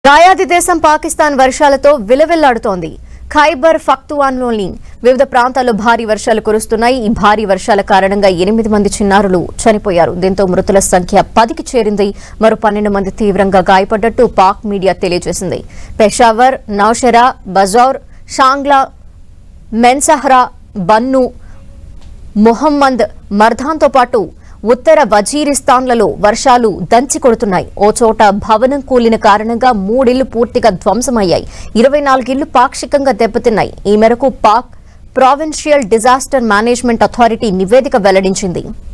దాయాది దేశం పాకిస్తాన్ వర్షాలతో విలవిల్లాడుతోంది ఖైబర్ ఫక్తువాన్లోని వివిధ ప్రాంతాల్లో భారీ వర్షాలు కురుస్తున్నాయి ఈ భారీ వర్షాల కారణంగా ఎనిమిది మంది చిన్నారులు చనిపోయారు దీంతో మృతుల సంఖ్య పదికి చేరింది మరో పన్నెండు మంది తీవ్రంగా గాయపడ్డట్టు పాక్ మీడియా తెలియజేసింది పెషావర్ నౌషెరా బజౌర్ షాంగ్లా మెన్సహ్రా బన్ను మొహమ్మద్ మర్దాన్తో పాటు ఉత్తర వజీరిస్తాన్లలో వర్షాలు దంచి కొడుతున్నాయి ఓ చోట భవనం కూలిన కారణంగా మూడిళ్లు పూర్తిగా ధ్వంసమయ్యాయి ఇరవై నాలుగిళ్లు పాక్షికంగా దెబ్బతిన్నాయి ఈ మేరకు Pak provincial disaster management authority నివేదిక వెల్లడించింది